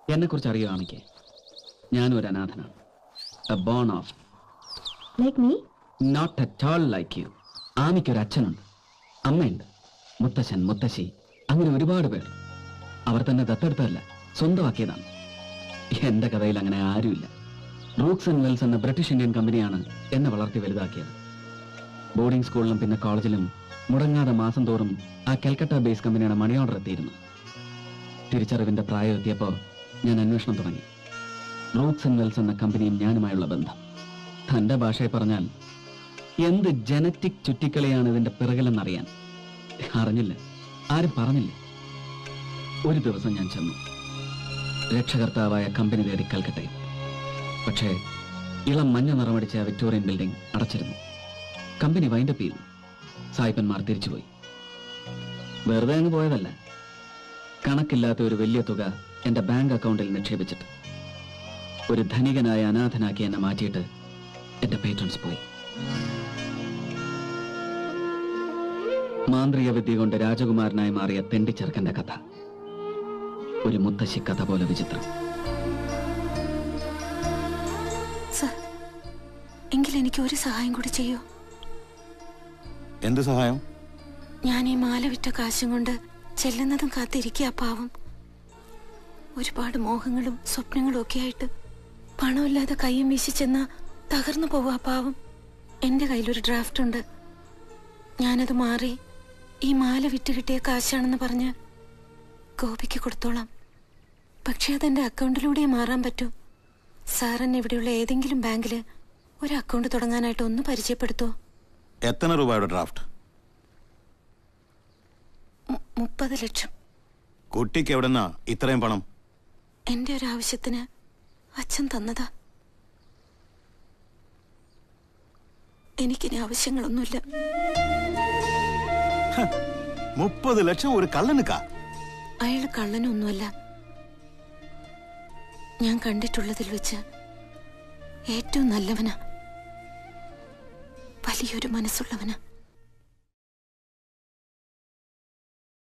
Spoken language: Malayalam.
എന്നെക്കുറിച്ച് അറിയോ ആമിക്ക് ഞാനും ഒരു അനാഥനാണ് a born of like me not at all like you ആമിക്ക് ഒരു അച്ഛനുണ്ട് അമ്മയുണ്ട് മുത്തശ്ശൻ മുത്തശ്ശി അങ്ങനെ ഒരുപാട് പേർ അവർ തന്നെ ദത്തെടുത്തതല്ല സ്വന്തമാക്കിയതാണ് എന്റെ കഥയിൽ അങ്ങനെ ആരുമില്ല റൂക്സ് ആൻഡ് വെൽസ് എന്ന ബ്രിട്ടീഷ് ഇന്ത്യൻ കമ്പനിയാണ് എന്നെ വളർത്തി വലുതാക്കിയത് ബോർഡിംഗ് സ്കൂളിലും പിന്നെ കോളേജിലും മുടങ്ങാതെ മാസം തോറും ആ കൽക്കട്ട ബേസ് കമ്പനിയുടെ മണി ഓർഡർ എത്തിയിരുന്നു തിരിച്ചറിവിന്റെ പ്രായം എത്തിയപ്പോൾ ഞാൻ അന്വേഷണം തുടങ്ങി റൂക്സ് ആൻഡ് വെൽസ് എന്ന കമ്പനിയും ഞാനുമായുള്ള ബന്ധം തന്റെ ഭാഷയിൽ പറഞ്ഞാൽ എന്ത് ജനറ്റിക് ചുറ്റിക്കളിയാണ് ഇതിന്റെ പിറകിലെന്നറിയാൻ അറിഞ്ഞില്ല ആരും പറഞ്ഞില്ല ഒരു ദിവസം ഞാൻ ചെന്നു രക്ഷകർത്താവായ കമ്പനി തേടി കൽക്കട്ടയിൽ പക്ഷേ ഇളം മഞ്ഞ നിറമടിച്ച വിക്ടോറിയൻ ബിൽഡിംഗ് അടച്ചിരുന്നു കമ്പനി വൈൻഡപ്പ് ചെയ്തു സായിപ്പന്മാർ തിരിച്ചുപോയി വെറുതെ അങ്ങ് പോയതല്ല കണക്കില്ലാത്ത ഒരു വലിയ തുക എന്റെ ബാങ്ക് അക്കൗണ്ടിൽ നിക്ഷേപിച്ചിട്ട് ഒരു ധനികനായ അനാഥനാക്കി എന്നെ മാറ്റിയിട്ട് എന്റെ പേtrons പോയി മാന്ത്രിക വിദ്യ കൊണ്ട് രാജകുമാരനായി മാറിയ തെണ്ടിച്ചെറുക്കന്റെ കഥ ഒരു മുത്തശ്ശി കഥ പോലെ വിചിത്രം സർ എങ്കിൽ എനിക്ക് ഒരു സഹായം കൂടി ചെയ്യൂ എന്ത് സഹായം ഞാൻ ഈ മാല വിറ്റ കാശും കൊണ്ട് ചെല്ലുന്നതും കാത്തിരിക്കുക പാവം ഒരുപാട് മോഹങ്ങളും സ്വപ്നങ്ങളും ഒക്കെ ആയിട്ട് പണമില്ലാതെ കയ്യും വീശി ചെന്ന തകർന്നു പോവാ പാവം എന്റെ കയ്യിലൊരു ഡ്രാഫ്റ്റ് ഉണ്ട് ഞാനത് മാറി ഈ മാല വിറ്റ് കിട്ടിയ കാശാണെന്ന് പറഞ്ഞ് ഗോപിക്ക് കൊടുത്തോളാം പക്ഷെ അതെന്റെ അക്കൗണ്ടിലൂടെ മാറാൻ പറ്റൂ സാറിന് ഇവിടെയുള്ള ഏതെങ്കിലും ബാങ്കില് ഒരു അക്കൗണ്ട് തുടങ്ങാനായിട്ട് ഒന്ന് പരിചയപ്പെടുത്തോ എത്ര രൂപയുടെ ഡ്രാഫ്റ്റ് മു- മുപ്പത് ലക്ഷം കുട്ടിക്ക് എവിടെന്നാ ഇത്രയും പണം എന്റെ ഒരു ആവശ്യത്തിന് അച്ഛൻ തന്നതാ എനിക്കിനി ആവശ്യങ്ങളൊന്നുമില്ല മുപ്പത് ലക്ഷം ഒരു കള്ളനുക്കാ അയാൾ കള്ളനൊന്നുമല്ല ഞാൻ കണ്ടിട്ടുള്ളതിൽ വെച്ച് ഏറ്റവും നല്ലവനാ വലിയൊരു മനസ്സുള്ളവനാ